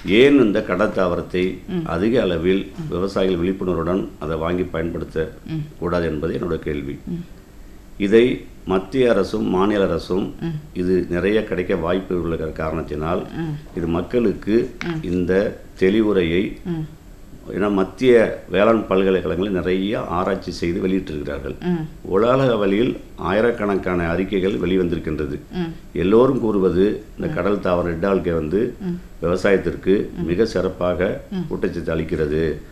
ஏன் இந்த கடல் தாவரத்தை அதிக அளவில் விவசாயிகள் விழிப்புணர்வுடன் அதை வாங்கி பயன்படுத்த கூடாது என்பது என்னோட கேள்வி இதை மத்திய அரசும் மாநில அரசும் இது நிறைய கிடைக்க வாய்ப்பு உள்ள காரணத்தினால் இது மக்களுக்கு இந்த தெளிவுரையை ஏன்னா மத்திய வேளாண் பல்கலைக்கழகங்களில் நிறைய ஆராய்ச்சி செய்து வெளியிட்டிருக்கிறார்கள் உலக வழியில் ஆயிரக்கணக்கான அறிக்கைகள் வெளிவந்திருக்கின்றது எல்லோரும் கூறுவது இந்த கடல் தாவரம் ரெட் ஆல்கே வந்து விவசாயத்திற்கு மிக சிறப்பாக ஊட்டச்சத்து அளிக்கிறது